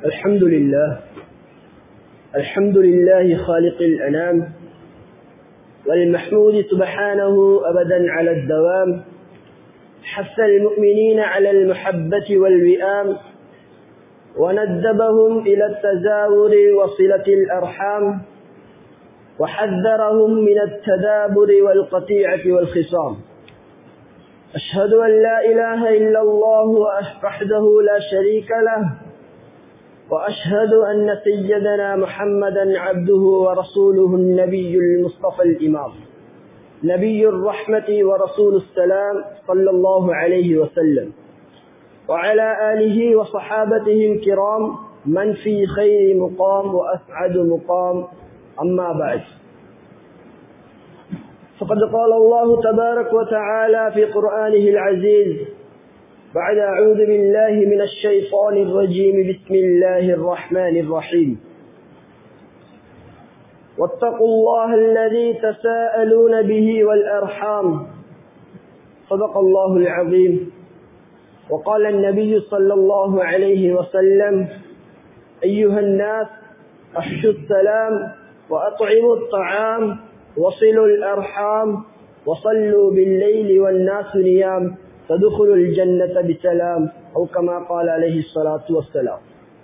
الحمد لله الحمد لله خالق الأنام والمحمود سبحانه أبدا على الدوام حث المؤمنين على المحبة والوئام وندبهم إلى التزاور وصلة الأرحام وحذرهم من التدابر والقطيعة والخصام أشهد أن لا إله إلا الله وحده لا شريك له وأشهد أن سيدنا محمدا عبده ورسوله النبي المصطفى الإمام نبي الرحمة ورسول السلام صلى الله عليه وسلم وعلى آله وصحابته الكرام من في خير مقام وأسعد مقام أما بعد فقد قال الله تبارك وتعالى في قرآنه العزيز بعد أعوذ بالله من الشيطان الرجيم بسم الله الرحمن الرحيم واتقوا الله الذي تساءلون به والأرحام صدق الله العظيم وقال النبي صلى الله عليه وسلم أيها الناس أحشوا السلام وأطعموا الطعام وصلوا الأرحام وصلوا بالليل والناس نيام تدخلوا الجنة بسلام أو كما قال عليه الصلاة والسلام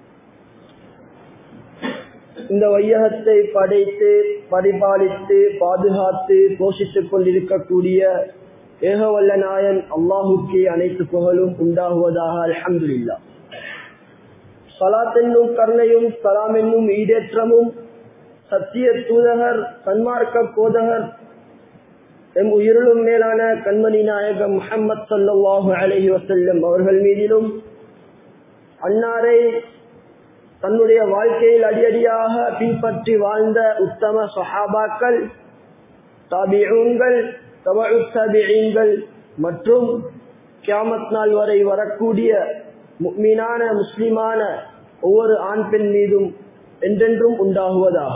இந்த வையகத்தை படைத்து பரிபாலித்து பாதுகாத்து போஷித்துக் கொண்டிருக்கக்கூடிய ஏகவல்ல நாயன் அல்லாஹுக்கு அனைத்து புகழும் உண்டாகுவதாக அலமதுல்லா சலாத் என்னும் கருணையும் சலாம் என்னும் ஈடேற்றமும் சத்திய தூதகர் சன்மார்க்க போதகர் எம் உயிரிலும் மேலான கண்மணி நாயகம் முகமது சல்லாஹு அலஹி வசல்லம் அவர்கள் மீதிலும் அன்னாரை தன்னுடைய வாழ்க்கையில் அடியடியாக பின்பற்றி வாழ்ந்த உத்தம சஹாபாக்கள் தாபியூன்கள் தபுத்தபியீன்கள் மற்றும் கியாமத் நாள் வரை வரக்கூடிய மீனான முஸ்லிமான ஒவ்வொரு ஆண் பெண் மீதும் என்றென்றும் உண்டாகுவதாக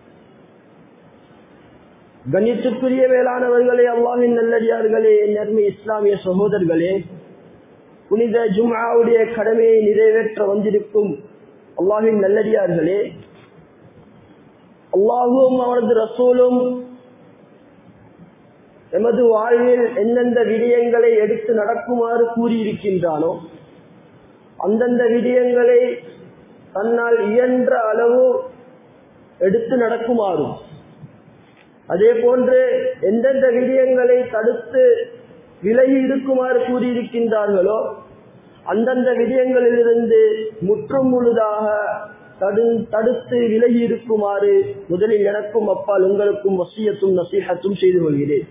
கண்ணியத்துக்குரிய மேலானவர்களே அல்லாஹின் நல்லடியார்களே நன்மை இஸ்லாமிய சகோதரர்களே புனித ஜும்ஆவுடைய கடமையை நிறைவேற்ற வந்திருக்கும் அல்லாஹின் நல்லடியார்களே அல்லாஹும் அவரது ரசூலும் எமது வாழ்வில் எந்தெந்த விடயங்களை எடுத்து நடக்குமாறு கூறியிருக்கின்றானோ அந்தந்த விடயங்களை தன்னால் இயன்ற அளவு எடுத்து நடக்குமாறும் அதே போன்று எந்தெந்த விடயங்களை தடுத்து விலகி இருக்குமாறு கூறியிருக்கின்றார்களோ அந்தந்த விடயங்களிலிருந்து முற்றும் முழுதாக தடு தடுத்து விலகி இருக்குமாறு முதலில் எனக்கும் அப்பால் உங்களுக்கும் வசியத்தும் நசீகத்தும் செய்து கொள்கிறேன்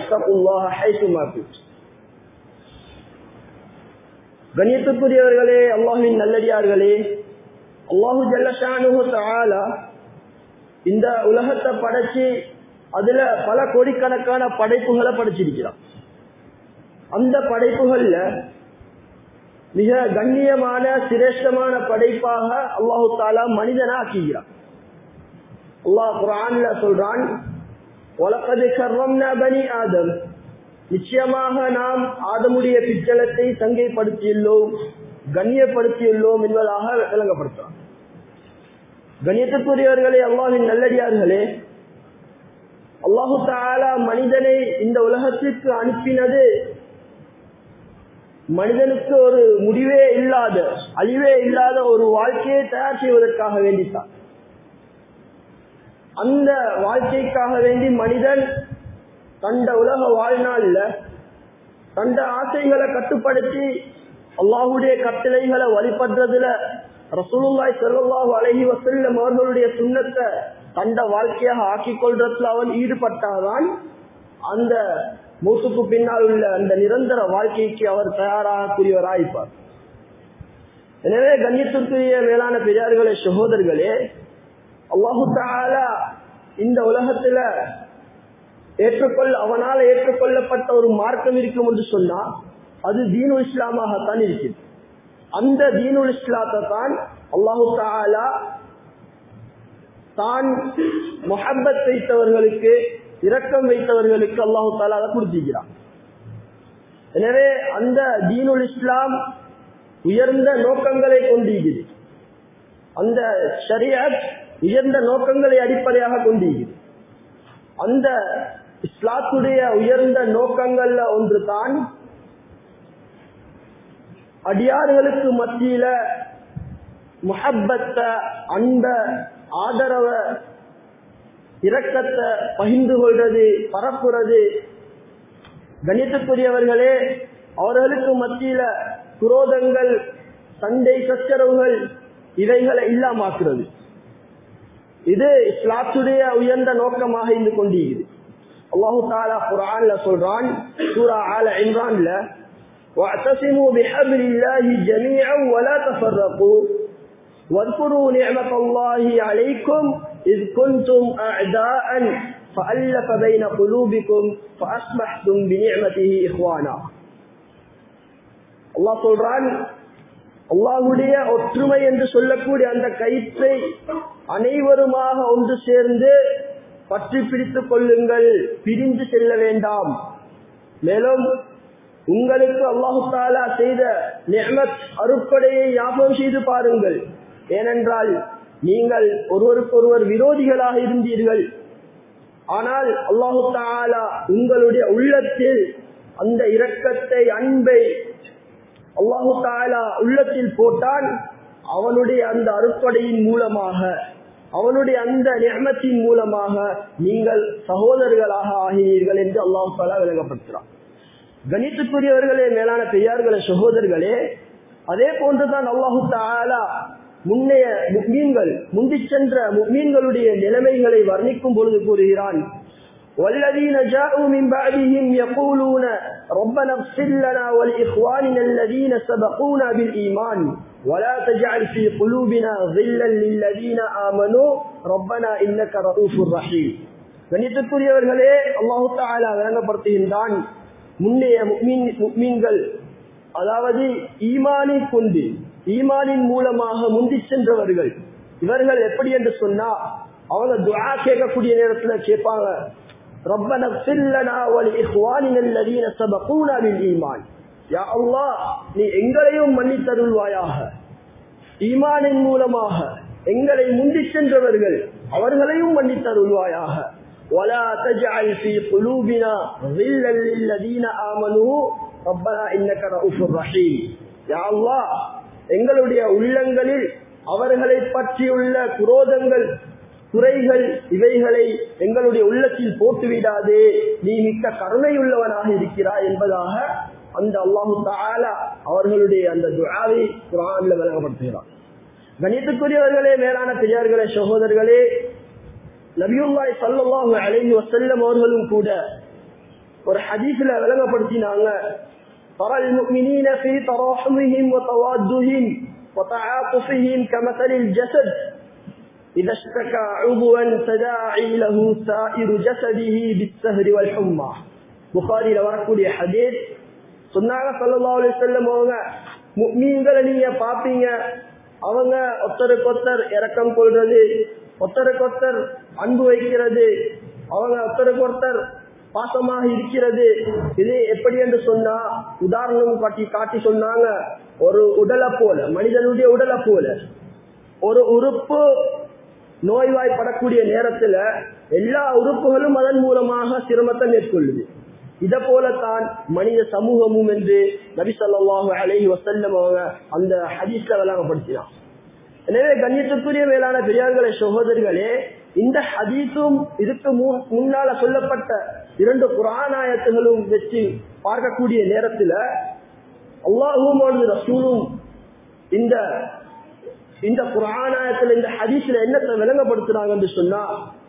கண்ணியத்துக்குரியவர்களே அல்லாஹின் நல்லடியார்களே அல்லாஹு ஜல்லஷானு தாலா இந்த உலகத்தை படைச்சு அதுல பல கோடிக்கணக்கான படைப்புகளை படைச்சிருக்கிறான் அந்த படைப்புகள்ல மிக கண்ணியமான சிரேஷ்டமான படைப்பாக அல்லாஹு தாலா மனிதனா ஆக்குகிறான் அல்லாஹ் குரான்ல சொல்றான் உலகது கர்வம்னா பனி ஆதம் நிச்சயமாக நாம் ஆதமுடைய பிச்சலத்தை சங்கைப்படுத்தியுள்ளோம் கண்ணியப்படுத்தியுள்ளோம் என்பதாக விளங்கப்படுத்துறான் கண்ணியத்துக்குரியவர்களே அல்லாஹின் நல்லடியார்களே அல்லாஹு தாலா மனிதனை இந்த உலகத்திற்கு அனுப்பினது மனிதனுக்கு ஒரு முடிவே இல்லாத அழிவே இல்லாத ஒரு வாழ்க்கையை தயார் செய்வதற்காக வேண்டித்தான் அந்த வாழ்க்கைக்காக வேண்டி மனிதன் தண்ட உலக வாழ்நாள்ல தண்ட ஆசைகளை கட்டுப்படுத்தி அல்லாஹுடைய கட்டளைகளை வழிபடுறதுல ரசூலுல்லாய் செல்லாஹு அழகி வசல்லம் அவர்களுடைய சுண்ணத்தை தண்ட வாழ்க்கையாக ஆக்கிக் கொள்றதுல அவன் ஈடுபட்டாதான் அந்த மூசுக்கு பின்னால் உள்ள அந்த நிரந்தர வாழ்க்கைக்கு அவர் தயாராகக்கூடியவராயிருப்பார் எனவே கண்ணியத்திற்குரிய மேலான பெரியார்களே சகோதரர்களே அல்லாஹு தாலா இந்த உலகத்துல ஏற்றுக்கொள்ள அவனால் ஏற்றுக்கொள்ளப்பட்ட ஒரு மார்க்கம் இருக்கும் என்று சொன்னா அது தீனு இஸ்லாமாகத்தான் இருக்குது அந்த தீனுல் இஸ்லாத்தை தான் அல்லாஹு தாலா தான் முஹப்பத் வைத்தவர்களுக்கு இரக்கம் வைத்தவர்களுக்கு அல்லாஹு தாலா அதை கொடுத்திருக்கிறான் எனவே அந்த தீனுல் இஸ்லாம் உயர்ந்த நோக்கங்களை கொண்டிருக்கிறது அந்த ஷரியத் உயர்ந்த நோக்கங்களை அடிப்படையாக கொண்டிருக்கிறது அந்த இஸ்லாத்துடைய உயர்ந்த நோக்கங்கள்ல ஒன்று தான் அடியார்களுக்கு மத்தியில முஹப்பத்த அன்ப ஆதரவ இரக்கத்தை பகிர்ந்து கொள்றது பரப்புறது கணித்துக்குரியவர்களே அவர்களுக்கு மத்தியில குரோதங்கள் சண்டை சச்சரவுகள் இவைகளை இல்லாமாக்குறது இது இஸ்லாத்துடைய உயர்ந்த நோக்கமாக இருந்து கொண்டிருக்கிறது அல்லாஹு தாலா குரான்ல சொல்றான் சூரா ஆல இம்ரான்ல واعتصموا بحبل الله جميعا ولا تفرقوا واذكروا نعمة الله عليكم إذ كنتم أعداء فألف بين قلوبكم فأصبحتم بنعمته إخوانا الله சொல்றான் அல்லாஹுடைய ஒற்றுமை என்று சொல்லக்கூடிய அந்த கயிற்றை அனைவருமாக ஒன்று சேர்ந்து பற்றி பிடித்துக் கொள்ளுங்கள் பிரிந்து செல்ல வேண்டாம் மேலும் உங்களுக்கு அல்லாஹு தாலா செய்த நியமத் அருப்படையை ஞாபகம் செய்து பாருங்கள் ஏனென்றால் நீங்கள் ஒருவருக்கொருவர் விரோதிகளாக இருந்தீர்கள் ஆனால் அல்லாஹு தாலா உங்களுடைய உள்ளத்தில் அந்த இரக்கத்தை அன்பை அல்லாஹு தாலா உள்ளத்தில் போட்டால் அவனுடைய அந்த அறுப்படையின் மூலமாக அவனுடைய அந்த நியமத்தின் மூலமாக நீங்கள் சகோதரர்களாக ஆகிறீர்கள் என்று அல்லாஹு தாலா விளங்கப்படுத்துகிறான் கணித்துக்குரியவர்களே மேலான பெரியார்களே சகோதரர்களே அதே போன்றுதான் அல்லாஹு தாலா முன்னைய மீன்கள் முந்தி சென்ற மீன்களுடைய நிலைமைகளை வர்ணிக்கும் பொழுது கூறுகிறான் والذين جاءوا من بعدهم يقولون ربنا اغفر لنا ولإخواننا الذين سبقونا بالإيمان ولا تجعل في قلوبنا غلا للذين آمنوا ربنا إنك رؤوف رحيم கணித்துக்குரியவர்களே அல்லாஹு தாலா வழங்கப்படுத்துகின்றான் முன்னைய முக்மீன்கள் அதாவது ஈமானை கொண்டு ஈமானின் மூலமாக முந்தி சென்றவர்கள் இவர்கள் எப்படி என்று சொன்னா அவங்க துவா கேட்கக்கூடிய நேரத்துல கேட்பாங்க ربنا اغفر لنا ولإخواننا الذين سبقونا بالإيمان يا الله நீ எங்களையும் மன்னித்தருள்வாயாக ஈமானின் மூலமாக எங்களை முந்தி சென்றவர்கள் அவர்களையும் மன்னித்தருள்வாயாக ولا تجعل في قلوبنا غلا للذين آمنوا ربنا إنك رؤوف رحيم يا الله எங்களுடைய உள்ளங்களில் அவர்களை பற்றியுள்ள குரோதங்கள் குறைகள் இவைகளை எங்களுடைய உள்ளத்தில் போட்டுவிடாதே நீ மிக்க கருணையுள்ளவனாக இருக்கிறாய் என்பதாக அந்த அல்லாஹு தாலா அவர்களுடைய அந்த துவாவை குரான்ல விளங்கப்படுத்துகிறார் கணித்துக்குரியவர்களே மேலான பெரியார்களே சகோதரர்களே நபியுல்லாய் சல்லாஹு அலைஹி வசல்லம் அவர்களும் கூட ஒரு ஹதீஸ்ல விளங்கப்படுத்தினாங்க ترى المؤمنين في تراحمهم وتوادهم وتعاطفهم كمثل الجسد إذا اشتكى عضوا تداعي له سائر جسده بالسهر والحمى புகாரி வரக்கூடிய ஹதீஸ் சொன்னாங்க சல்லா அலி செல்லம் அவங்க மீன்களை நீங்க பாப்பீங்க அவங்க ஒருத்தருக்கு ஒருத்தர் இறக்கம் கொள்றது ஒருத்தருக்கு ஒருத்தர் அன்பு வைக்கிறது அவங்க ஒருத்தருக்கு ஒருத்தர் பாசமாக இருக்கிறது இது எப்படி என்று சொன்னா உதாரணம் காட்டி காட்டி சொன்னாங்க ஒரு உடலை போல மனிதனுடைய உடலை போல ஒரு உறுப்பு நோய்வாய்ப்படக்கூடிய நேரத்துல எல்லா உறுப்புகளும் அதன் மூலமாக சிரமத்தை மேற்கொள்ளுது இத போலத்தான் மனித சமூகமும் என்று நபி சொல்லாஹு அலஹி வசல்லம் அவங்க அந்த ஹதீஸ்ல விளங்கப்படுத்தினான் எனவே கண்ணியத்துக்குரிய மேலான பெரியார்களே சகோதரிகளே இந்த ஹதீஸும் இதுக்கு முன்னால சொல்லப்பட்ட இரண்டு புராணாயத்துகளும் வச்சு பார்க்கக்கூடிய நேரத்துல அல்லாஹும் ரசூலும் இந்த இந்த புராணாயத்துல இந்த ஹதீஸ்ல என்னத்தை விளங்கப்படுத்துறாங்க என்று சொன்னா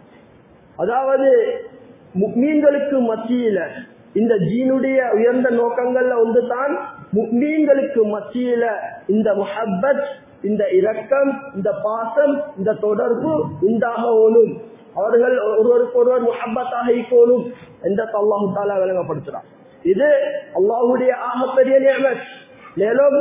அதாவது மீன்களுக்கு மத்தியில இந்த ஜீனுடைய உயர்ந்த நோக்கங்கள்ல ஒன்று தான் மீன்களுக்கு மத்தியில இந்த முஹப்பத் இந்த இரக்கம் இந்த பாசம் இந்த தொடர்பு உண்டாகணும் அவர்கள் ஒருவருக்கு ஒருவர் முஹப்பத்தாக இருக்கணும் என்ற அல்லாஹு தாலா விளங்கப்படுத்துறான் இது அல்லாஹுடைய ஆகப்பெரிய நியமத் மேலும்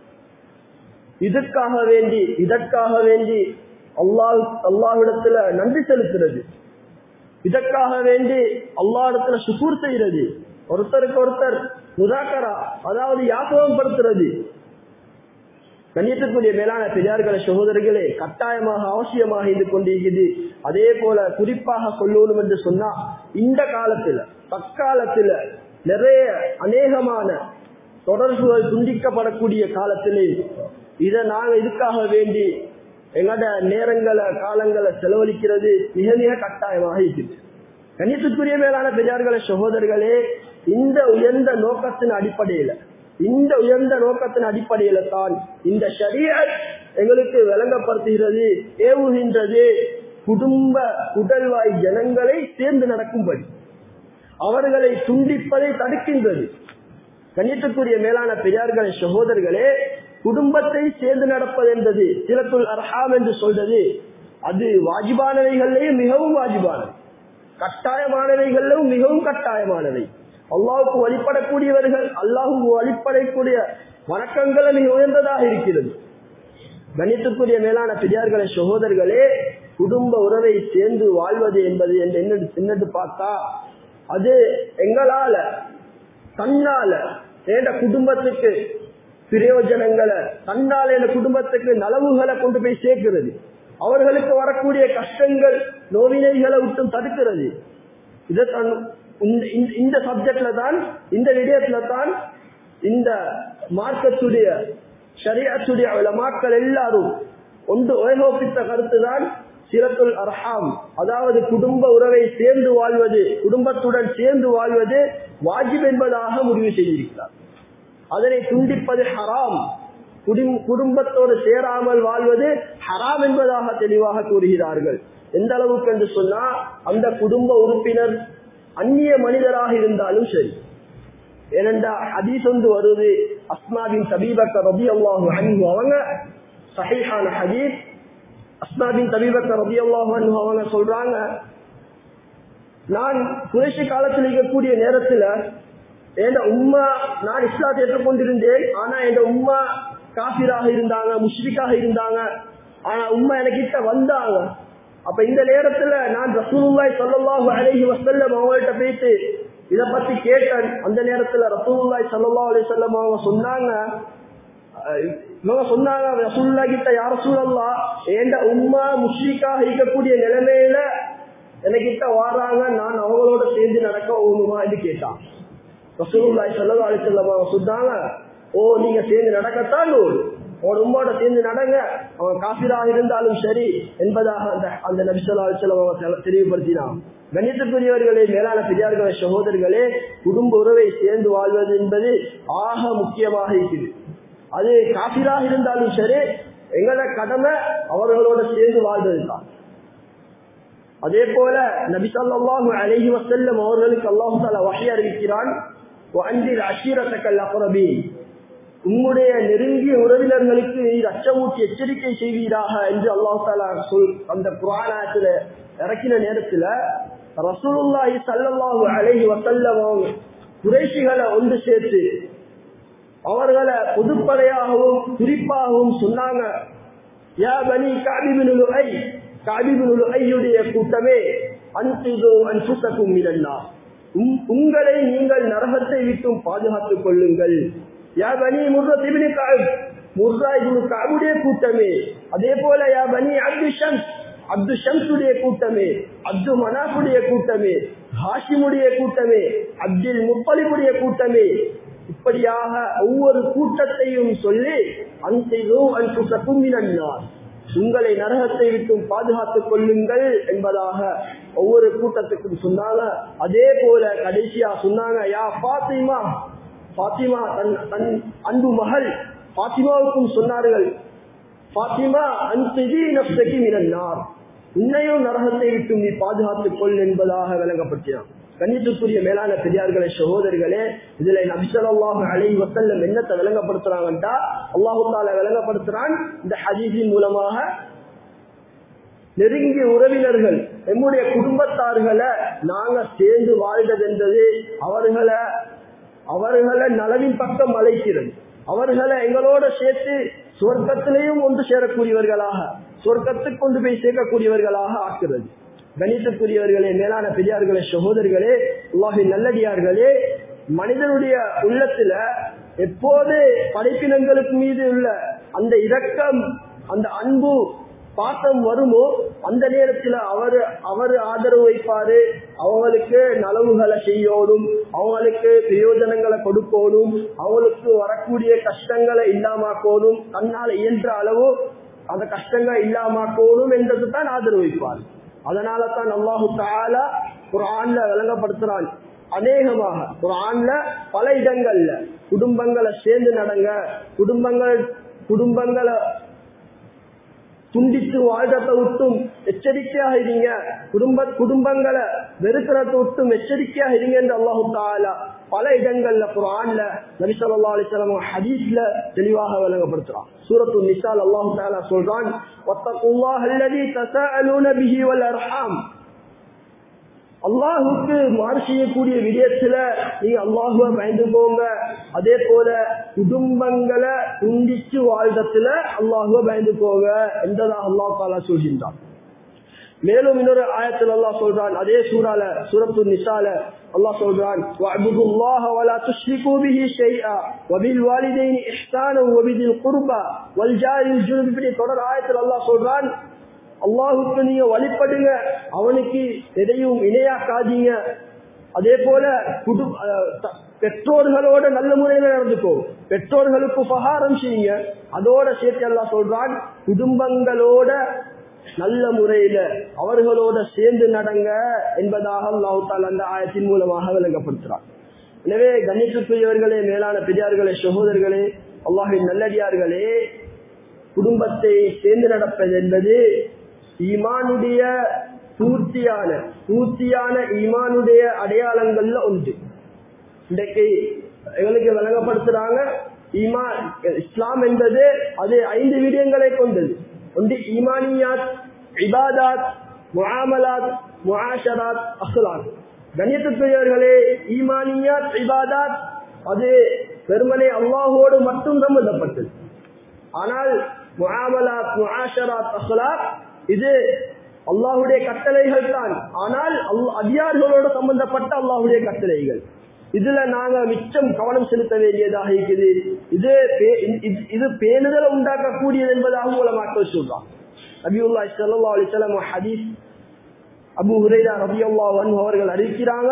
இதற்காக வேண்டி இதற்காக வேண்டி அல்லாஹ் அல்லாஹிடத்துல நன்றி செலுத்துறது இதற்காக வேண்டி அல்லாஹிடத்துல சுகூர் செய்யறது ஒருத்தருக்கு ஒருத்தர் முதாக்கரா அதாவது யாபகப்படுத்துறது கண்ணியத்துக்குரிய மேலான பெரியார்கள சகோதரர்களே கட்டாயமாக அவசியமாக இது கொண்டிருக்குது அதே போல குறிப்பாக சொல்லணும் என்று சொன்னா இந்த காலத்துல தற்காலத்துல நிறைய அநேகமான தொடர்புகள் துண்டிக்கப்படக்கூடிய காலத்திலே இதை நாங்க இதுக்காக வேண்டி எங்களோட நேரங்களை காலங்களை செலவழிக்கிறது மிக மிக கட்டாயமாக இருக்குது கணித்துக்குரிய மேலான பெரியார்கள சகோதரர்களே இந்த உயர்ந்த நோக்கத்தின் அடிப்படையில இந்த உயர்ந்த நோக்கத்தின் அடிப்படையில தான் இந்த ஷரியத் எங்களுக்கு விளங்கப்படுத்துகிறது ஏவுகின்றது குடும்ப உடல்வாய் ஜனங்களை சேர்ந்து நடக்கும்படி அவர்களை துண்டிப்பதை தடுக்கின்றது கண்ணியத்துக்குரிய மேலான பெரியார்களே சகோதரர்களே குடும்பத்தை சேர்ந்து நடப்பது என்பது சிலத்துள் அர்ஹாம் என்று சொல்றது அது வாஜிபானவைகள்லேயும் மிகவும் வாஜிபானது கட்டாயமானவைகளிலும் மிகவும் கட்டாயமானவை அல்லாவுக்கு வழிபடக்கூடியவர்கள் அல்லாஹுக்கு வழிபடக்கூடிய வணக்கங்களை மிக உயர்ந்ததாக இருக்கிறது கணித்துக்குரிய மேலான பெரியார்களே சகோதரர்களே குடும்ப உறவை சேர்ந்து வாழ்வது என்பது என்று என்னென்று பார்த்தா அது எங்களால தன்னால ஏண்ட குடும்பத்துக்கு பிரயோஜனங்களை தன்னால என் குடும்பத்துக்கு நலவுகளை கொண்டு போய் சேர்க்கிறது அவர்களுக்கு வரக்கூடிய கஷ்டங்கள் நோவினைகளை விட்டும் தடுக்கிறது இதை இந்த சப்ஜெக்ட்ல தான் இந்த விடயத்துல தான் இந்த மார்க்கத்துடைய ஷரியத்துடைய மக்கள் எல்லாரும் ஒன்று ஏகோபித்த கருத்து தான் சிறத்துல் அர்ஹாம் அதாவது குடும்ப உறவை சேர்ந்து வாழ்வது குடும்பத்துடன் சேர்ந்து வாழ்வது வாஜிப் என்பதாக முடிவு செய்திருக்கிறார் அதனை துண்டிப்பது ஹராம் குடும்பத்தோடு சேராமல் வாழ்வது ஹராம் என்பதாக தெளிவாக கூறுகிறார்கள் எந்த அளவுக்கு என்று சொன்னா அந்த குடும்ப உறுப்பினர் அந்நிய மனிதராக இருந்தாலும் சரி ஏனென்றா ஹதீஸ் வந்து வருது அஸ்மாவின் சபீபக்க ரபி அல்லாஹு அன்பு அவங்க சஹீஹான ஹதீஸ் அஸ்மாவின் சபீபக்க ரபி அல்லாஹு அன்பு அவங்க சொல்றாங்க நான் குறைசி காலத்தில் இருக்கக்கூடிய நேரத்துல என் உம்மா நான் இஸ்லாத்தை ஏற்றுக்கொண்டிருந்தேன் ஆனா என் உம்மா காபிராக இருந்தாங்க முஷ்ரிக்காக இருந்தாங்க ஆனா உம்மா எனக்கிட்ட வந்தாங்க அப்ப இந்த நேரத்துல நான் ரசூலுல்லாய் சொல்லல்லாஹு அலைஹி வசல்லம் அவங்கள்ட்ட போயிட்டு இத பத்தி கேட்டேன் அந்த நேரத்துல ரசூலுல்லாய் சல்லல்லாஹு அலைஹி வஸல்லம் அவங்க சொன்னாங்க இவங்க சொன்னாங்க ரசூல்லா கிட்ட யார சூழல்லா ஏண்ட உம்மா முஷ்ரிக்காக இருக்கக்கூடிய நிலைமையில எனக்கிட்ட வாராங்க நான் அவங்களோட சேர்ந்து நடக்க ஓணுமா என்று கேட்டான் ரசூலுல்லாய் சல்லல்லாஹு அலைஹி வஸல்லம் அவங்க சொன்னாங்க ஓ நீங்க சேர்ந்து நடக்கத்தான் உன் உம்மோட சேர்ந்து நடங்க அவன் காசிராக இருந்தாலும் சரி என்பதாக அந்த அந்த நபிசல்லா அவங்க தெளிவுபடுத்தினான் கணித்துக்குரியவர்களே மேலான பெரியார்களே சகோதரர்களே குடும்ப உறவை சேர்ந்து வாழ்வது என்பது ஆக முக்கியமாக இருக்குது அது காசிராக இருந்தாலும் சரி எங்களோட கடமை அவர்களோட சேர்ந்து வாழ்வது தான் அதே போல நபிசல்லாஹு அலஹி வசல்லம் அவர்களுக்கு அல்லாஹு தாலா வகை அறிவிக்கிறான் அன்றில் அஷீரத்தக்கல் அப்புறபி உம்முடைய நெருங்கிய உறவினர்களுக்கு நீர் அச்சமூட்டி எச்சரிக்கை செய்வீராக என்று அல்லாஹு தாலா சொல் அந்த புராணத்துல இறக்கின நேரத்துல ரசூலுல்லாஹி சல்லல்லாஹு அலைஹி வசல்லம் குறைஷிகளை ஒன்று சேர்த்து அவர்களை பொதுப்படையாகவும் குறிப்பாகவும் சொன்னாங்க யா பனி காபிபினுலு ஐ காபிபினுலு ஐயுடைய கூட்டமே அன்பிதோ அன்புசக்கும் இரண்டா உங்களை நீங்கள் நரகத்தை விட்டும் பாதுகாத்துக் கொள்ளுங்கள் யா பனி முர்ரா திபினி காப் முர்ரா இப்னு காபுடைய கூட்டமே அதே போல யா பனி அப்து ஷம்ஸ் அப்து ஷம்சுடைய கூட்டமே அப்து மனாஃபுடைய கூட்டமே ஹாஷிமுடைய கூட்டமே அப்துல் முப்பலிபுடைய கூட்டமே இப்படியாக ஒவ்வொரு கூட்டத்தையும் சொல்லி அன்சைதோ அன்பு கும்பினார் உங்களை நரகத்தை விட்டும் பாதுகாத்துக் கொள்ளுங்கள் என்பதாக ஒவ்வொரு கூட்டத்துக்கும் சொன்னாங்க அதே போல கடைசியா சொன்னாங்க யா பாத்திமா பாத்திமா தன் தன் அன்பு மகள் பாத்திமாவுக்கும் சொன்னார்கள் பாத்திமா அன்பிதி நப்சகி மினன்னார் உன்னையும் நரகத்தை விட்டு நீ பாதுகாத்துக் கொள் என்பதாக விளங்கப்பட்டான் கண்ணியத்துக்குரிய மேலான பெரியார்களே சகோதரிகளே இதுல நபிசல்லாஹு அலை வசல்லம் என்னத்தை விளங்கப்படுத்துறாங்கன்றா அல்லாஹு தால விளங்கப்படுத்துறான் இந்த ஹதீஸின் மூலமாக நெருங்கிய உறவினர்கள் நம்முடைய குடும்பத்தார்களை நாங்க சேர்ந்து வாழ்றது என்பது அவர்களை அவர்களை நலவின் பக்கம் அழைக்கிறது அவர்களை எங்களோட சேர்த்து சொர்க்கத்திலையும் ஒன்று சேரக்கூடியவர்களாக சொர்க்கத்துக்கு கொண்டு போய் சேர்க்கக்கூடியவர்களாக ஆக்குறது கணித்துக்குரியவர்களே மேலான பெரியார்களே சகோதரர்களே உலகின் நல்லடியார்களே மனிதனுடைய உள்ளத்துல எப்போது படைப்பினங்களுக்கு மீது உள்ள அந்த இரக்கம் அந்த அன்பு பாசம் வருமோ அந்த நேரத்தில் அவரு அவரு ஆதரவு வைப்பாரு அவங்களுக்கு நலவுகளை செய்யணும் அவங்களுக்கு பிரயோஜனங்களை கொடுக்கணும் அவங்களுக்கு வரக்கூடிய கஷ்டங்களை இல்லாமக்கணும் தன்னால் இயன்ற அளவு அந்த கஷ்டங்கள் இல்லாமக்கணும் என்றது தான் ஆதரவு வைப்பார் அதனால தான் அல்லாஹு தாலா குரான்ல விளங்கப்படுத்துறான் அநேகமாக குரான்ல பல இடங்கள்ல குடும்பங்களை சேர்ந்து நடங்க குடும்பங்கள் குடும்பங்களை துண்டித்து வாழ்றத விட்டும் எச்சரிக்கையாக இருங்க குடும்ப குடும்பங்களை வெறுக்கிறத விட்டும் எச்சரிக்கையாக இருங்க என்று அல்லாஹு தாலா பல இடங்கள்ல குரான்ல நபி சொல்லா அலிஸ்லாம் ஹதீஸ்ல தெளிவாக விளங்கப்படுத்துறான் சூரத்து நிசால் அல்லாஹு தாலா சொல்றான் அல்லாஹுக்கு மாறு செய்யக்கூடிய விடயத்துல நீங்க அல்லாஹுவ பயந்து போங்க அதே போல குடும்பங்களை துண்டிச்சு வாழ்றதுல அல்லாஹுவ பயந்து போங்க என்றதாக அல்லாஹ் தாலா சொல்கின்றான் மேலும் இன்னொரு ஆயத்தில் அல்லாஹ் சொல்றான் அதே சூறால சூரத்து நிசால அல்லாஹ் சொல்றான் وَاعْبُدُوا اللَّهَ وَلَا تُشْرِكُوا بِهِ شَيْئًا وَبِالْوَالِدَيْنِ إِحْسَانًا وَبِذِي الْقُرْبَى وَالْجَارِ الْجُنُبِ இப்படி தொடர் ஆயத்தில் அல்லாஹ் சொல்றான் அல்லாஹுக்கு நீங்க வழிபடுங்க அவனுக்கு எதையும் இணையாக்காதீங்க அதே போல குடு பெற்றோர்களோட நல்ல முறையில நடந்துக்கோ பெற்றோர்களுக்கு உபகாரம் செய்யுங்க அதோட சேர்த்து எல்லாம் சொல்றான் குடும்பங்களோட நல்ல முறையில அவர்களோட சேர்ந்து நடங்க என்பதாக அல்லாஹால் அந்த ஆயத்தின் மூலமாக விளங்கப்படுத்துறான் எனவே கணித்துக்குரியவர்களே மேலான பெரியார்களே சகோதரர்களே அல்லாஹின் நல்லடியார்களே குடும்பத்தை சேர்ந்து நடப்பது என்பது ஈமானுடைய பூர்த்தியான பூர்த்தியான ஈமானுடைய அடையாளங்கள்ல ஒன்று இன்றைக்கு எங்களுக்கு விளங்கப்படுத்துறாங்க ஈமான் இஸ்லாம் என்பது அது ஐந்து விடயங்களை கொண்டது ஒன்று ஈமானியாத் இபாதாத் முஆமலாத் முஆஷராத் அஹ்லாத் கண்ணியத்துக்குரியவர்களே ஈமானியாத் இபாதாத் அது வெறுமனே அல்லாஹோடு மட்டும் சம்பந்தப்பட்டது ஆனால் முஆமலாத் முஆஷராத் அஹ்லாத் இது அல்லாஹுடைய கட்டளைகள் தான் ஆனால் அதிகாரிகளோடு சம்பந்தப்பட்ட அல்லாஹுடைய கட்டளைகள் இதுல நாங்க மிச்சம் கவனம் செலுத்த வேண்டியதாக இருக்குது இது இது பேணுதலை உண்டாக்கக்கூடியது என்பதாக மூலமாக சொல்றான் நபியுல்லா சல்லா அலிசல்லாம் ஹதீஸ் அபு ஹுரைரா ரபியுல்லா அவர்கள் அறிவிக்கிறாங்க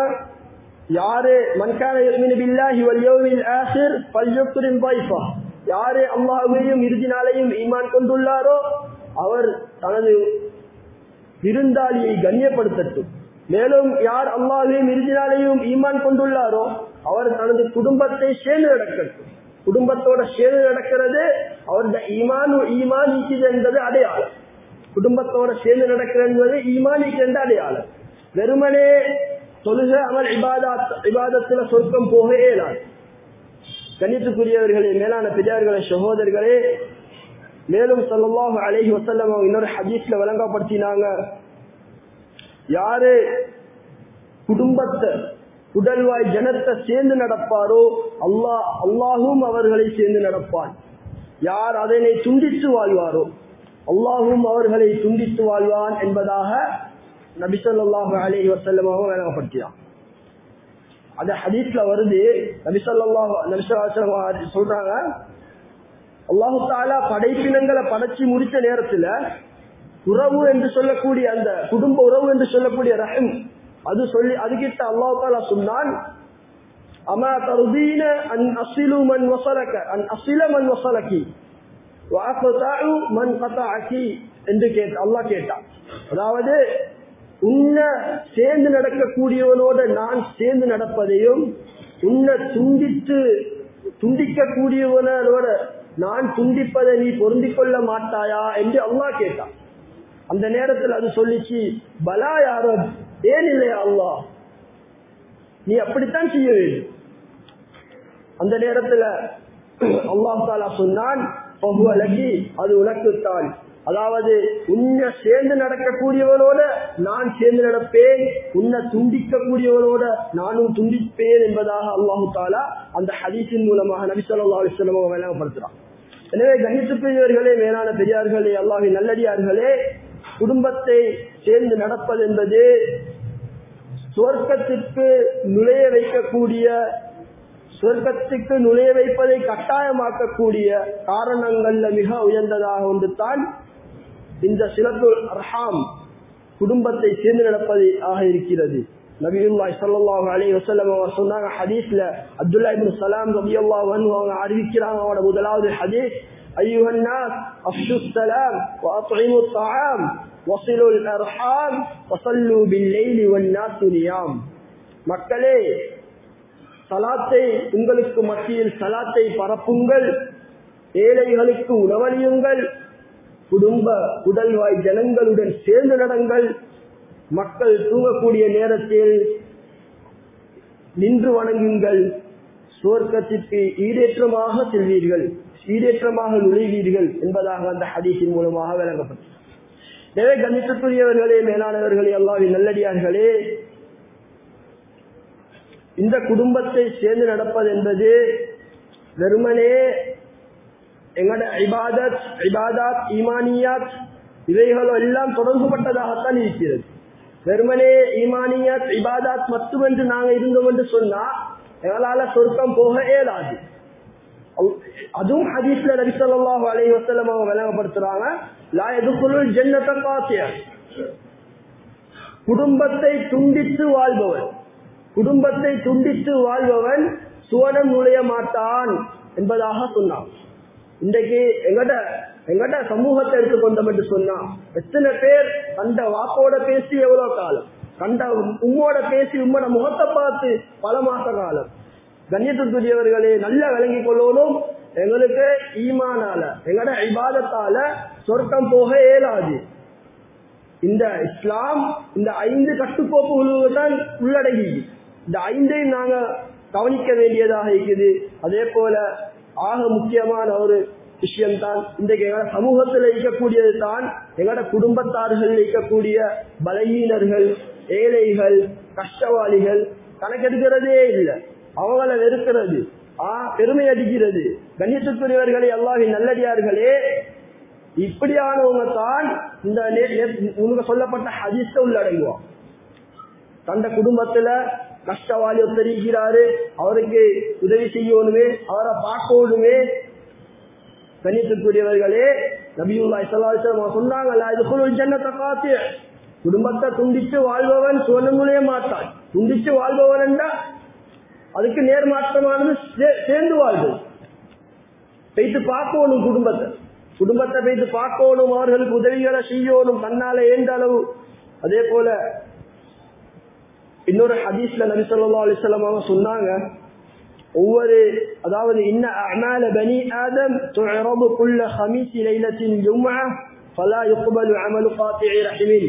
யாரு மன்கான பில்லாஹி வல் யௌமில் ஆஹிர் ஃபல்யுக்ரிம் ضيفه யாரு அல்லாஹ்வையும் இறுதி நாளையும் ஈமான் கொண்டுள்ளாரோ அவர் தனது விருந்தாளியை கண்ணியப்படுத்தட்டும் மேலும் யார் அல்லாஹையும் இறுதி நாளையும் ஈமான் கொண்டுள்ளாரோ அவர் தனது குடும்பத்தை சேர்ந்து நடக்கட்டும் குடும்பத்தோட சேர்ந்து நடக்கிறது அவருடைய ஈமான் ஈமான் நீக்குது என்பது அடையாளம் குடும்பத்தோட சேர்ந்து நடக்கிறது என்பது ஈமானிக்கு என்ற அடையாளம் வெறுமனே தொழுக அமல் இபாதத் இபாதத்துல சொர்க்கம் போக இயலாது கணித்துக்குரியவர்களே மேலான பெரியார்களே சகோதரர்களே மேலும் சொல்லலாம் அழகி வசல்லம் இன்னொரு ஹதீஸ்ல விளங்கப்படுத்தினாங்க யாரு குடும்பத்தை உடல்வாய் ஜனத்தை சேர்ந்து நடப்பாரோ அல்லாஹ் அல்லாஹும் அவர்களை சேர்ந்து நடப்பான் யார் அதனை துண்டித்து வாழ்வாரோ அல்லாஹும் அவர்களை துண்டித்து வாழ்வான் என்பதாக நபிசல்லாஹு அலி வசல்லமாக விளங்கப்படுத்தினான் அது ஹதீஸ்ல வருது நபிசல்லாஹு நபிசல்லா சொல்றாங்க அல்லாஹு தாலா படைப்பினங்களை படைச்சு முடிச்ச நேரத்துல உறவு என்று சொல்லக்கூடிய அந்த குடும்ப உறவு என்று சொல்லக்கூடிய ரஹம் அது சொல்லி அதுகிட்ட அல்லாஹு தாலா சொன்னான் அமா தருதீன அன் அசிலு மன் வசலக்க அன் அசில மன் வசலக்கி வாக்கத்தாயு மன் கத்தாக்கி என்று கேட்ட அல்லாஹ் கேட்டான் அதாவது உன்னை சேர்ந்து நடக்கக்கூடியவனோட நான் சேர்ந்து நடப்பதையும் உன்னை துண்டித்து துண்டிக்கக்கூடியவனோட நான் துண்டிப்பதை நீ பொருந்திக் கொள்ள மாட்டாயா என்று அல்லாஹ் கேட்டான் அந்த நேரத்தில் அது சொல்லிச்சு பலா யாரோ ஏன் இல்லையா அல்லாஹ் நீ அப்படித்தான் செய்ய வேண்டும் அந்த நேரத்தில் அல்லாஹ் தாலா சொன்னான் அது உனக்குத்தான் அதாவது உன்னை சேர்ந்து நடக்கக்கூடியவனோட நான் சேர்ந்து நடப்பேன் உன்னை துண்டிக்கக்கூடியவனோட நானும் துண்டிப்பேன் என்பதாக அல்லாஹு தாலா அந்த ஹதீஸின் மூலமாக நபி சொல்லா அலிஸ்லம் விளங்கப்படுத்துறான் எனவே கணித்துக்குரியவர்களே மேலான பெரியார்களே அல்லாஹின் நல்லடியார்களே குடும்பத்தை சேர்ந்து நடப்பது என்பது சுவர்க்கத்திற்கு நுழைய வைக்கக்கூடிய சுவர்க்கத்துக்கு நுழைய வைப்பதை கட்டாயமாக்கக்கூடிய காரணங்கள்ல மிக உயர்ந்ததாக ஒன்று தான் இந்த சிலத்துல் அர்ஹாம் குடும்பத்தை சேர்ந்து நடப்பது ஆக இருக்கிறது நபியுல்லாஹி ஸல்லல்லாஹு அலைஹி வஸல்லம் அவர் சொன்னாங்க ஹதீஸ்ல அப்துல்லா இப்னு சலாம் ரலியல்லாஹு அன்ஹு அவங்க அறிவிக்கிறாங்க அவரோட முதலாவது ஹதீஸ் أيها الناس أفشوا السلام وأطعموا الطعام وصلوا الأرحام وصلوا بالليل والناس نيام மக்களே சலாத்தை உங்களுக்கு மத்தியில் சலாத்தை பரப்புங்கள் ஏழைகளுக்கு உணவளியுங்கள் குடும்ப உடல்வாய் ஜனங்களுடன் சேர்ந்து நடங்கள் மக்கள் தூங்கக்கூடிய நேரத்தில் நின்று வணங்குங்கள் சுவர்க்கத்திற்கு ஈடேற்றமாக செல்வீர்கள் ஈடேற்றமாக நுழைவீர்கள் என்பதாக அந்த ஹதீஸின் மூலமாக விளங்கப்பட்டது எனவே கணித்துக்குரியவர்களே மேலானவர்களே அல்லாவின் நல்லடியார்களே இந்த குடும்பத்தை சேர்ந்து நடப்பது என்பது வெறுமனே எங்கட இபாதத் இபாதாத் ஈமானியாத் இவைகள் எல்லாம் தொடர்புபட்டதாகத்தான் இருக்கிறது வெறுமனே ஈமானியாத் இபாதாத் மட்டுமென்று நாங்கள் இருந்தோம் என்று சொன்னா எங்களால சொர்க்கம் போக இயலாது அதுவும் ஹதீஸ்ல நபி ஸல்லல்லாஹு அலைஹி வஸல்லம் அவங்க விளங்கப்படுத்துறாங்க லா யதுகுலுல் ஜன்னத காசியா குடும்பத்தை துண்டித்து வாழ்பவன் குடும்பத்தை துண்டித்து வாழ்பவன் சுவனம் நுழைய மாட்டான் என்பதாக சொன்னான் இன்றைக்கு எங்கட எங்கட சமூகத்தை எடுத்துக்கொண்டோம் என்று சொன்னா எத்தனை பேர் கண்ட வாப்போட பேசி எவ்வளவு காலம் கண்ட உம்மோட பேசி உம்மோட முகத்தை பார்த்து பல மாச காலம் கண்ணியத்துக்குரியவர்களே நல்லா விளங்கி கொள்ளணும் எங்களுக்கு ஈமானால எங்கட இபாதத்தால சொர்க்கம் போக இயலாது இந்த இஸ்லாம் இந்த ஐந்து கட்டுக்கோப்புகளுக்கு தான் உள்ளடங்கி இந்த ஐந்தையும் நாங்க கவனிக்க வேண்டியதாக இருக்குது அதே போல ஆக முக்கியமான ஒரு விஷயம்தான் இன்றைக்கு எங்களோட சமூகத்தில் இருக்கக்கூடியது தான் எங்களோட குடும்பத்தார்கள் இருக்கக்கூடிய பலகீனர்கள் ஏழைகள் கஷ்டவாளிகள் கணக்கெடுக்கிறதே இல்லை அவங்கள வெறுக்கிறது ஆ பெருமை அடிக்கிறது கண்ணியத்துக்குரியவர்களே அல்லாவின் நல்லடியார்களே இப்படியானவங்க தான் இந்த உனக்கு சொல்லப்பட்ட ஹதீஸ உள்ளடங்குவோம் தந்த குடும்பத்துல கஷ்டவாளி ஒத்தரிக்கிறாரு அவருக்கு உதவி செய்யணுமே அவரை பார்க்கணுமே கண்ணியத்துக்குரியவர்களே நபியுல்லாய் சல்லாஹ் சொன்னாங்களா இது குழு ஜன்னத்தை காத்து குடும்பத்தை துண்டிச்சு வாழ்பவன் சுவனங்களே மாட்டான் துண்டிச்சு வாழ்பவன் என்றா அதுக்கு நேர்மாற்றமானது சேர்ந்து வாழ்வு போயிட்டு பார்க்கணும் குடும்பத்தை குடும்பத்தை போயிட்டு பார்க்கணும் அவர்களுக்கு உதவிகளை செய்யணும் தன்னால ஏந்த அளவு அதே போல இன்னொரு ஹதீஸ்ல நபி சொல்லா அலிஸ்லாம் அவங்க சொன்னாங்க ஒவ்வொரு அதாவது இன்ன அமால பனி ஆதம் துஅரபு குல்ல ஹமீஸ் லைலத்தின் ஜும்ஆ ஃபலா யுக்பலு அமலு காத்திஇ ரஹிமின்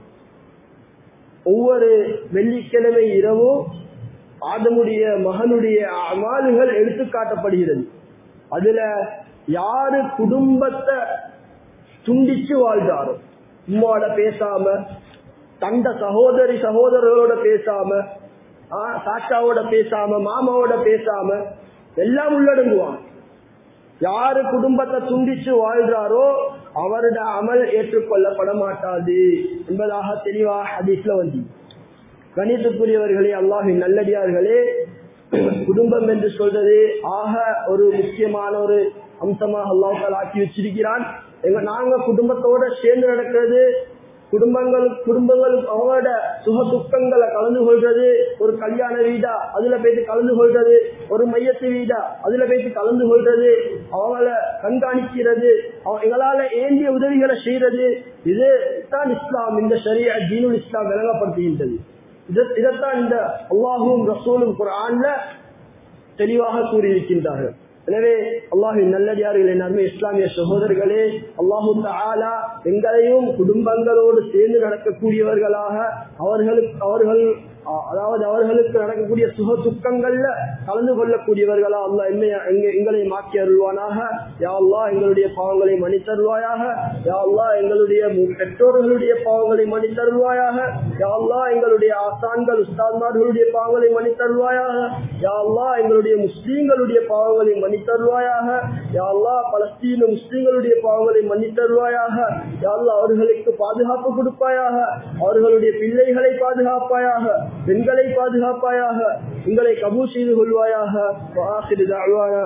ஒவ்வொரு வெள்ளிக்கிழமை இரவும் ஆதமுடைய மகனுடைய அமாலுகள் எடுத்து காட்டப்படுகிறது அதுல யாரு குடும்பத்தை துண்டிச்சு வாழ்ந்தாரோ உம்மாவோட பேசாம தண்ட சகோதரி சகோதரர்களோட பேசாம சாச்சாவோட பேசாம மாமாவோட பேசாம எல்லாம் உள்ளடங்குவான் யாரு குடும்பத்தை துண்டிச்சு வாழ்றாரோ அவரோட அமல் ஏற்றுக்கொள்ளப்பட மாட்டாது என்பதாக தெளிவாக ஹதீஸ்ல வந்து கணித்துக்குரியவர்களே அல்லாஹின் நல்லடியார்களே குடும்பம் என்று சொல்றது ஆக ஒரு முக்கியமான ஒரு அம்சமாக அல்லாஹால் ஆக்கி வச்சிருக்கிறான் எங்க நாங்க குடும்பத்தோட சேர்ந்து நடக்கிறது குடும்பங்கள் குடும்பங்கள் அவங்களோட சுக துக்கங்களை கலந்து கொள்றது ஒரு கல்யாண வீடா அதுல போயிட்டு கலந்து கொள்றது ஒரு மையத்து வீடா அதுல போயிட்டு கலந்து கொள்றது அவங்கள கண்காணிக்கிறது எங்களால ஏந்திய உதவிகளை செய்யறது இது தான் இஸ்லாம் இந்த சரியா தீனுல் இஸ்லாம் விளங்கப்படுத்துகின்றது இதைத்தான் இந்த அல்லாஹும் ரசூலும் குரான்ல தெளிவாக கூறியிருக்கின்றார்கள் எனவே அல்லாஹின் நல்லடியார்களே நன்மை இஸ்லாமிய சகோதரர்களே அல்லாஹு தாலா எங்களையும் குடும்பங்களோடு சேர்ந்து நடக்கக்கூடியவர்களாக அவர்களுக்கு அவர்கள் அதாவது அவர்களுக்கு நடக்கக்கூடிய சுக துக்கங்கள்ல கலந்து கொள்ளக்கூடியவர்களா அல்லா எங்களை மாற்றி அருள்வானாக யா அல்லா எங்களுடைய பாவங்களை மன்னித்தருள்வாயாக யா அல்லா எங்களுடைய பெற்றோர்களுடைய பாவங்களை மன்னித்தருள்வாயாக யா அல்லா எங்களுடைய ஆசான்கள் உஸ்தான்மார்களுடைய பாவங்களை மன்னித்தருள்வாயாக யா அல்லா எங்களுடைய முஸ்லீம்களுடைய பாவங்களை மன்னித்தருள்வாயாக யா அல்லா பலஸ்தீன முஸ்லீம்களுடைய பாவங்களை மன்னித்தருள்வாயாக யா அல்லா அவர்களுக்கு பாதுகாப்பு கொடுப்பாயாக அவர்களுடைய பிள்ளைகளை பாதுகாப்பாயாக பெண்களை பாதுகாப்பாயாக எங்களை கபூல் செய்து கொள்வாயாக